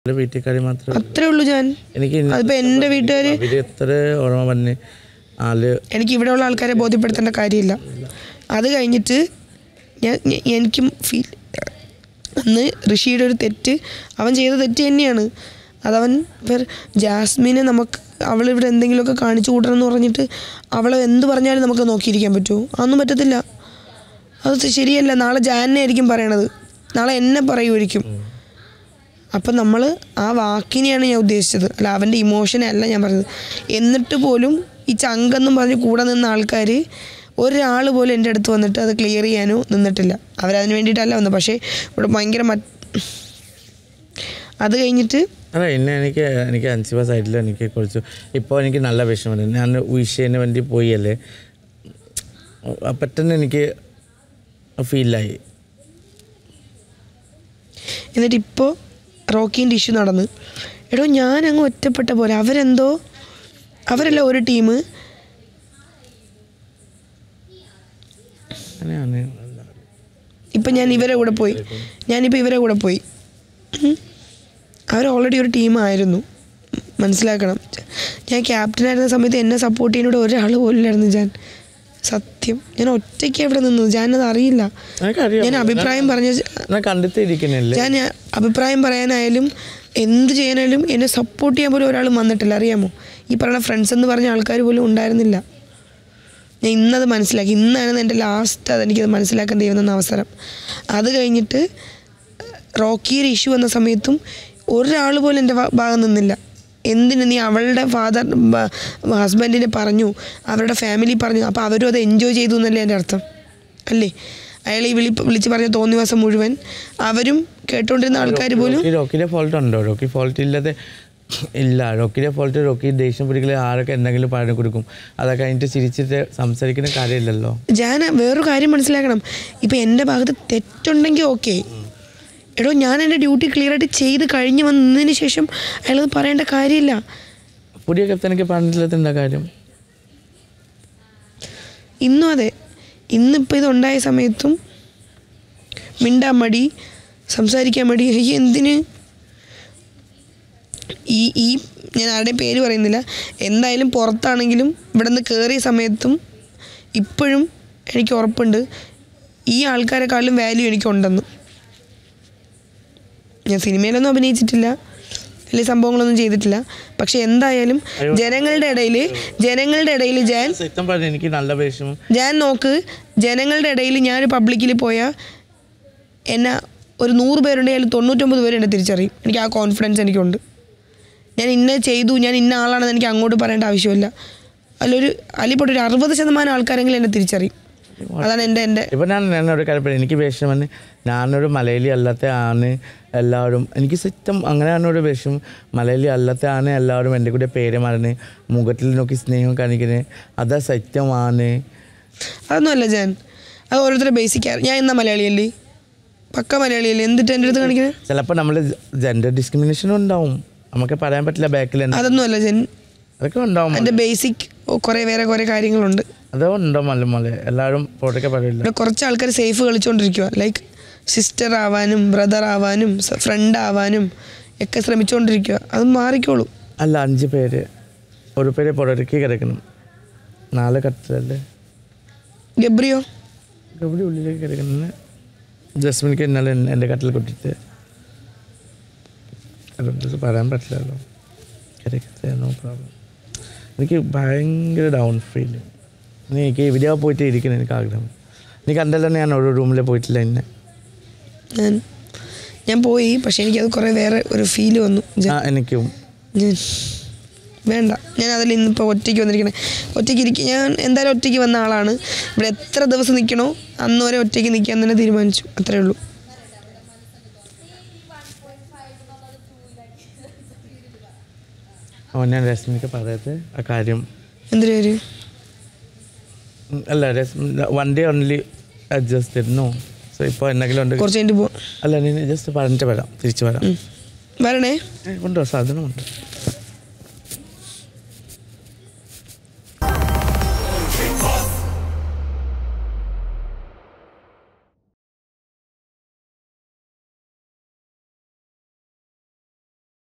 എൻ്റെ വീട്ടുകാർ മാത്രം അത്രേ ഉള്ളൂ ഞാൻ എനിക്ക് ഇന്ന- അതിപ്പോൾ എൻ്റെ വീട്ടുകാർ അവര് എത്ര ഓർമ്മ പറഞ്ഞ് ആള് എനിക്ക് ഇവിടെയുള്ള ആൾക്കാരെ ബോധ്യപ്പെടുത്തേണ്ട കാര്യമില്ല അത് കഴിഞ്ഞിട്ട് ഞാൻ ഞ- എനിക്കും ഫീൽ അന്ന് ഋഷിയുടെ ഒരു തെറ്റ് അവൻ ചെയ്ത തെറ്റ് തന്നെയാണ് അതവൻ ഇപ്പം ജാസ്മിനെ നമുക്ക് അവളിവിടെ എന്തെങ്കിലുമൊക്കെ കാണിച്ചു കൂട്ടണം എന്ന് പറഞ്ഞിട്ട് അവളെ എന്ത് പറഞ്ഞാലും നമുക്ക് നോക്കിയിരിക്കാൻ പറ്റുമോ അതൊന്നും പറ്റത്തില്ല അത് ശരിയല്ല നാളെ ജാനെ ആയിരിക്കും പറയണത് നാളെ എന്നെ പറയുമായിരിക്കും അപ്പം നമ്മൾ ആ വാക്കിനെയാണ് ഞാൻ ഉദ്ദേശിച്ചത് അല്ല അവൻ്റെ ഇമോഷനെ അല്ല ഞാൻ പറഞ്ഞത് എന്നിട്ട് പോലും ഈ ചങ്കെന്നും പറഞ്ഞ് കൂടെ നിന്ന ആൾക്കാർ ഒരാൾ പോലും എൻ്റെ അടുത്ത് വന്നിട്ട് അത് ക്ലിയർ ചെയ്യാനോ നിന്നിട്ടില്ല അവരതിന് വേണ്ടിയിട്ടല്ല വന്നത് പക്ഷേ ഇവിടെ ഭയങ്കര മറ്റ് അത് കഴിഞ്ഞിട്ട് അല്ല എന്നെ എനിക്ക് എനിക്ക് അൻസിബ സൈഡിൽ എനിക്ക് കുറച്ച് ഇപ്പോൾ എനിക്ക് നല്ല വിഷമമുണ്ട് ഞാൻ വിഷയന് വേണ്ടി പോയല്ലേ അഹ് പെട്ടെന്ന് എനിക്ക് ഫീലായി എന്നിട്ട് ഇപ്പോൾ റോക്കീൻ്റെ ഇഷ്യൂ നടന്ന് എടോ ഞാൻ അങ്ങ് ഒറ്റപ്പെട്ട പോലെ അവരെന്തോ അവരല്ല ഒരു ടീം അങ്ങനെയാണ് ഇപ്പം ഞാൻ ഇവരെ കൂടെ പോയി ഞാനിപ്പോൾ ഇവരെ കൂടെ പോയി ഉം. അവർ ഓൾറെഡി ഒരു ടീമായിരുന്നു മനസ്സിലാക്കണം ഞാൻ ക്യാപ്റ്റനായിരുന്ന സമയത്ത് എന്നെ സപ്പോർട്ട് ചെയ്യാനോട് ഒരാൾ പോലില്ലായിരുന്നു ഞാൻ സത്യം ഞാൻ ഒറ്റയ്ക്ക് അവിടെ നിന്നത് ഞാനത് അറിയില്ല എനിക്കറിയാം ഞാൻ അഭിപ്രായം പറഞ്ഞ ഞാൻ കണ്ടിട്ട് ഇരിക്കുന്നില്ലേ ഞാൻ അഭിപ്രായം പറയാനായാലും എന്ത് ചെയ്യാനായാലും എന്നെ സപ്പോർട്ട് ചെയ്യാൻ പോലും ഒരാളും വന്നിട്ടില്ല അറിയാമോ ഈ പറയുന്ന ഫ്രണ്ട്സ് എന്ന് പറഞ്ഞ ആൾക്കാർ പോലും ഉണ്ടായിരുന്നില്ല ഞാൻ ഇന്നത് മനസ്സിലാക്കി ഇന്നാണ് എൻ്റെ ലാസ്റ്റ് അതെനിക്കത് മനസ്സിലാക്കാൻ ദൈവം അവസരം അത് കഴിഞ്ഞിട്ട് റോക്കിയുടെ ഇഷ്യൂ വന്ന സമയത്തും ഒരാൾ പോലും എൻ്റെ ഭാ- ഭാഗം നിന്നില്ല എന്തിന് നീ അവളുടെ ഫാദർ ഹസ്ബൻഡിനെ പറഞ്ഞു അവരുടെ ഫാമിലി പറഞ്ഞു അപ്പോൾ അവരും അത് എൻജോയ് ചെയ്തു എന്നല്ലേ എൻ്റെ അർത്ഥം അല്ലേ അയാൾ ഈ വിളി വിളിച്ച് പറഞ്ഞ തോന്നിവാസം മുഴുവൻ അവരും കേട്ടുകൊണ്ടിരുന്ന ആൾക്കാർ പോലും റോക്കി റോക്കിയുടെ ഫോൾട്ട് ഉണ്ടോ റോക്കി ഫോൾട്ട് ഇല്ലാതെ ഇല്ല റോക്കിയുടെ ഫോൾട്ട് റോക്കി ദേഷ്യം പിടിക്കൽ ആരൊക്കെ എന്തെങ്കിലും പറഞ്ഞു കൊടുക്കും അതൊക്കെ കഴിഞ്ഞിട്ട് ചിരിച്ചിട്ട് സംസാരിക്കുന്ന കാര്യമില്ലല്ലോ ഞാൻ വേറൊരു കാര്യം മനസ്സിലാക്കണം ഇപ്പം എൻ്റെ ഭാഗത്ത് തെറ്റുണ്ടെങ്കിൽ ഓക്കെ എടോ ഞാൻ എൻ്റെ ഡ്യൂട്ടി ക്ലിയർ ആയിട്ട് ചെയ്ത് കഴിഞ്ഞ് വന്നതിന് ശേഷം അയാളത് പറയേണ്ട കാര്യമില്ല പുതിയ കപ്താനൊക്കെ പറഞ്ഞിട്ടില്ലാത്ത എന്താ കാര്യം ഇന്നും അതെ ഇന്നിപ്പോൾ ഇതുണ്ടായ സമയത്തും മിണ്ടാൻ മടി സംസാരിക്കാൻ മടി അയ്യ എന്തിന് ഈ ഈ ഞാൻ ആരുടെയും പേര് പറയുന്നില്ല എന്തായാലും പുറത്താണെങ്കിലും ഇവിടെ നിന്ന് കയറിയ സമയത്തും ഇപ്പോഴും എനിക്ക് ഉറപ്പുണ്ട് ഈ ആൾക്കാരെക്കാളും വാല്യൂ എനിക്കുണ്ടെന്ന് ഞാൻ സിനിമയിലൊന്നും അഭിനയിച്ചിട്ടില്ല വലിയ സംഭവങ്ങളൊന്നും ചെയ്തിട്ടില്ല പക്ഷെ എന്തായാലും ജനങ്ങളുടെ ഇടയിൽ ജനങ്ങളുടെ ഇടയിൽ ഞാൻ സത്യം പറഞ്ഞു എനിക്ക് നല്ല വിഷമം ഞാൻ നോക്ക് ജനങ്ങളുടെ ഇടയിൽ ഞാനൊരു പബ്ലിക്കിൽ പോയാൽ എന്നെ ഒരു നൂറ് പേരുണ്ടെങ്കിൽ അതിൽ തൊണ്ണൂറ്റൊമ്പത് പേര് എന്നെ തിരിച്ചറിയും എനിക്ക് ആ കോൺഫിഡൻസ് എനിക്കുണ്ട് ഞാൻ ഇന്ന ചെയ്തു ഞാൻ ഇന്ന ആളാണെന്ന് എനിക്ക് അങ്ങോട്ട് പറയേണ്ട ആവശ്യമില്ല അതിലൊരു അതിലിപ്പോൾ ഒരു അറുപത് ശതമാനം ആൾക്കാരെങ്കിലും എന്നെ തിരിച്ചറിയും അതാണ് എൻ്റെ എൻ്റെ ഇപ്പം ഞാൻ എന്നോട് കാര്യം പറയാം എനിക്ക് വിഷമം ഞാനൊരു മലയാളി അല്ലാത്ത ആണ് എല്ലാവരും എനിക്ക് സത്യം അങ്ങനെയാണ് ഒരു വിഷമം മലയാളി അല്ലാത്ത ആണ് എല്ലാവരും എൻ്റെ കൂടെ പേര് മറന്ന് മുഖത്തിൽ നോക്കി സ്നേഹം കാണിക്കുന്നത് അതാ സത്യമാണ് അതൊന്നുമല്ല ഞാൻ അത് ഓരോരുത്തരുടെ ബേസിക് ഞാൻ എന്നാ മലയാളിയല്ലേ പക്ക മലയാളിയല്ലേ എന്തിട്ട് എൻ്റെ അടുത്ത് കാണിക്കുന്നത് ചിലപ്പോൾ നമ്മൾ ജെൻഡർ ഡിസ്ക്രിമിനേഷൻ ഉണ്ടാവും നമുക്ക് പറയാൻ പറ്റില്ല ബാക്കിൽ അതൊന്നുമല്ല ജൻ അതൊക്കെ ഉണ്ടാവും എൻ്റെ ബേസിക് കുറേ വേറെ കുറേ കാര്യങ്ങളുണ്ട് അതോ ഉണ്ടോ മല മല എല്ലാവരും പുറത്തേക്ക് പറയില്ല ഇവിടെ കുറച്ച് ആൾക്കാർ സേഫ് കളിച്ചുകൊണ്ടിരിക്കുക ലൈക്ക് സിസ്റ്റർ ആവാനും ബ്രദർ ആവാനും ഫ്രണ്ട് ആവാനും ഒക്കെ ശ്രമിച്ചുകൊണ്ടിരിക്കുക അത് മാറിക്കോളൂ അല്ല അഞ്ച് പേര് ഒരു പേര് പുറത്തേക്ക് കിടക്കണം നാല് കട്ടിലല്ലേ ഗബ്രിയോ ഇവിടെ ഉള്ളിലേക്ക് കിടക്കുന്നത് ജസ്മിനിക്ക് ഇന്നലെ എന്നെ- എൻ്റെ കട്ടിൽ കൊട്ടിട്ട് അതുകൊണ്ട് പറയാൻ പറ്റില്ലല്ലോ കിടക്കത്തെ നോ പ്രോബ്ലം എനിക്ക് ഭയങ്കര ഡൗൺ ഫീൽ എനിക്ക് ഇവിടെ പോയിട്ട് ഇരിക്കണം എനിക്ക് ആഗ്രഹം നീ കണ്ടല്ലോ ഞാൻ ഒരു റൂമിൽ പോയിട്ടില്ല എന്നെ ഞാൻ ഞാൻ പോയി പക്ഷെ എനിക്കത് കുറേ വേറെ ഒരു ഫീല് വന്നു ആ എനിക്കും ഞാൻ വേണ്ട ഞാൻ അതിൽ ഇന്നിപ്പോൾ ഒറ്റയ്ക്ക് വന്നിരിക്കണേ ഒറ്റയ്ക്ക് ഇരിക്കുക ഞാൻ എന്തായാലും ഒറ്റയ്ക്ക് വന്ന ആളാണ് ഇവിടെ എത്ര ദിവസം നിൽക്കണോ അന്ന് വരെ ഒറ്റയ്ക്ക് നിൽക്കാൻ തന്നെ തീരുമാനിച്ചു അത്രേ ഉള്ളൂ ഓ ഞാൻ രശ്മിക്ക് പറയട്ടെ ആ കാര്യം എന്തൊരു കാര്യം ഉം, അല്ല Rashmi one day only adjust no so ഇപ്പോൾ എന്തെങ്കിലും ഉണ്ട് കുറച്ച് കഴിഞ്ഞിട്ട് പോവാം അല്ല നീ ജസ്റ്റ് പറഞ്ഞിട്ട് വരാം തിരിച്ചു വരാം വരണേ ഏ, ഉണ്ടോ സാധനമുണ്ട്